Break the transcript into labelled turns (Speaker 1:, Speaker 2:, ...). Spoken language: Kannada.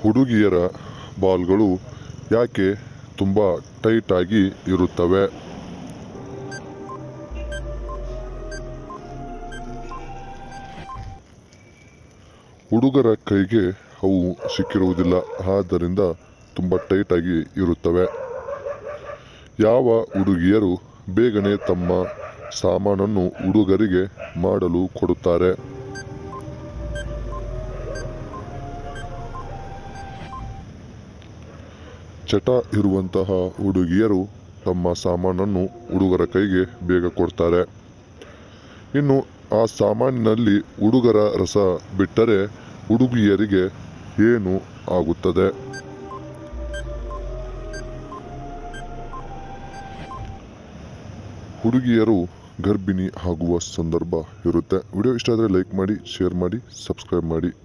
Speaker 1: ಹುಡುಗಿಯರ ಬಾಲ್ಗಳು ಯಾಕೆ ತುಂಬ ಟೈಟಾಗಿ ಇರುತ್ತವೆ ಹುಡುಗರ ಕೈಗೆ ಅವು ಸಿಕ್ಕಿರುವುದಿಲ್ಲ ಆದ್ದರಿಂದ ತುಂಬ ಟೈಟಾಗಿ ಇರುತ್ತವೆ ಯಾವ ಹುಡುಗಿಯರು ಬೇಗನೆ ತಮ್ಮ ಸಾಮಾನನ್ನು ಹುಡುಗರಿಗೆ ಮಾಡಲು ಕೊಡುತ್ತಾರೆ ಚಟ ಇರುವಂತಹ ಹುಡುಗಿಯರು ತಮ್ಮ ಸಾಮಾನನ್ನು ಹುಡುಗರ ಕೈಗೆ ಬೇಗ ಕೊಡ್ತಾರೆ ಇನ್ನು ಆ ಸಾಮಾನಿನಲ್ಲಿ ಹುಡುಗರ ರಸ ಬಿಟ್ಟರೆ ಹುಡುಗಿಯರಿಗೆ ಏನು ಆಗುತ್ತದೆ ಹುಡುಗಿಯರು ಗರ್ಭಿಣಿ ಆಗುವ ಸಂದರ್ಭ ಇರುತ್ತೆ ವಿಡಿಯೋ ಇಷ್ಟ ಆದರೆ ಲೈಕ್ ಮಾಡಿ ಶೇರ್ ಮಾಡಿ ಸಬ್ಸ್ಕ್ರೈಬ್ ಮಾಡಿ